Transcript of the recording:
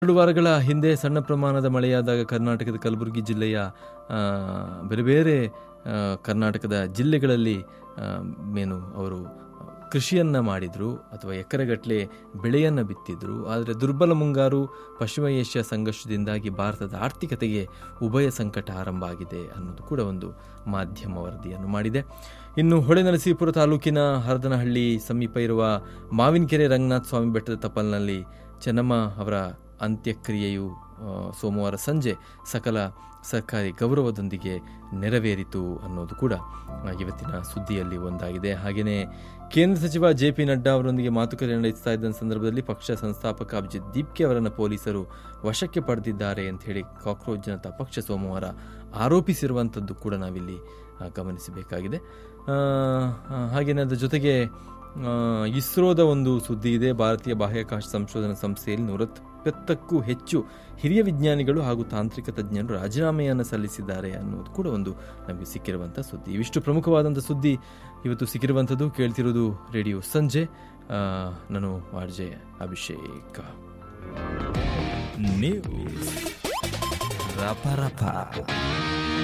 ಎರಡು ವಾರಗಳ ಹಿಂದೆ ಸಣ್ಣ ಪ್ರಮಾಣದ ಮಳೆಯಾದಾಗ ಕರ್ನಾಟಕದ ಕಲಬುರಗಿ ಜಿಲ್ಲೆಯ ಆ, ಬೇರೆ ಬೇರೆ ಆ, ಕರ್ನಾಟಕದ ಜಿಲ್ಲೆಗಳಲ್ಲಿ ಆ, ಏನು ಅವರು ಕೃಷಿಯನ್ನ ಮಾಡಿದ್ರು ಅಥವಾ ಎಕರೆಗಟ್ಟಲೆ ಬೆಳೆಯನ್ನು ಬಿತ್ತಿದ್ರು ಆದರೆ ದುರ್ಬಲ ಮುಂಗಾರು ಪಶ್ಚಿಮ ಏಷ್ಯಾ ಸಂಘರ್ಷದಿಂದಾಗಿ ಭಾರತದ ಆರ್ಥಿಕತೆಗೆ ಉಭಯ ಸಂಕಟ ಆರಂಭ ಆಗಿದೆ ಅನ್ನೋದು ಕೂಡ ಒಂದು ಮಾಧ್ಯಮ ವರದಿಯನ್ನು ಮಾಡಿದೆ ಇನ್ನು ಹೊಳೆನರಸೀಪುರ ತಾಲೂಕಿನ ಹರದನಹಳ್ಳಿ ಸಮೀಪ ಇರುವ ಮಾವಿನಕೆರೆ ರಂಗನಾಥ ಸ್ವಾಮಿ ಬೆಟ್ಟದ ತಪ್ಪಲಿನಲ್ಲಿ ಚೆನ್ನಮ್ಮ ಅವರ ಅಂತ್ಯಕ್ರಿಯೆಯು ಆ, ಸೋಮವಾರ ಸಂಜೆ ಸಕಲ ಸರ್ಕಾರಿ ಗೌರವದೊಂದಿಗೆ ನೆರವೇರಿತು ಅನ್ನೋದು ಕೂಡ ಆ, ಇವತ್ತಿನ ಸುದ್ದಿಯಲ್ಲಿ ಒಂದಾಗಿದೆ ಹಾಗೆಯೇ ಕೇಂದ್ರ ಸಚಿವ ಜೆ ಪಿ ನಡ್ಡಾ ಅವರೊಂದಿಗೆ ಮಾತುಕತೆ ನಡೆಸ್ತಾ ಇದ್ದ ಸಂದರ್ಭದಲ್ಲಿ ಪಕ್ಷ ಸಂಸ್ಥಾಪಕ ಅಭಿಜಿತ್ ದೀಪ್ಕೆ ಅವರನ್ನು ಪೊಲೀಸರು ವಶಕ್ಕೆ ಪಡೆದಿದ್ದಾರೆ ಅಂತ ಹೇಳಿ ಕಾಕ್ರೋಚ್ ಜನತಾ ಪಕ್ಷ ಸೋಮವಾರ ಆರೋಪಿಸಿರುವಂಥದ್ದು ಕೂಡ ನಾವಿಲ್ಲಿ ಆ, ಗಮನಿಸಬೇಕಾಗಿದೆ ಆ, ಆ, ಹಾಗೇನೇ ಅದರ ಜೊತೆಗೆ ಆ, ಇಸ್ರೋದ ಒಂದು ಸುದ್ದಿ ಇದೆ ಭಾರತೀಯ ಬಾಹ್ಯಾಕಾಶ ಸಂಶೋಧನಾ ಸಂಸ್ಥೆಯಲ್ಲಿ ನೂರತ್ತೆಪ್ಪತ್ತಕ್ಕೂ ಹೆಚ್ಚು ಹಿರಿಯ ವಿಜ್ಞಾನಿಗಳು ಹಾಗೂ ತಾಂತ್ರಿಕ ತಜ್ಞರು ರಾಜೀನಾಮೆಯನ್ನು ಸಲ್ಲಿಸಿದ್ದಾರೆ ಅನ್ನೋದು ಕೂಡ ಒಂದು ನಮಗೆ ಸಿಕ್ಕಿರುವಂಥ ಸುದ್ದಿ ಇವಿಷ್ಟು ಪ್ರಮುಖವಾದಂಥ ಸುದ್ದಿ ಇವತ್ತು ಸಿಕ್ಕಿರುವಂಥದ್ದು ಕೇಳ್ತಿರೋದು ರೇಡಿಯೋ ಸಂಜೆ ಆ, ನಾನು ಆರ್ ಜೆ ಅಭಿಷೇಕ್ ನ್ಯೂಸ್ ರಪ ರಪ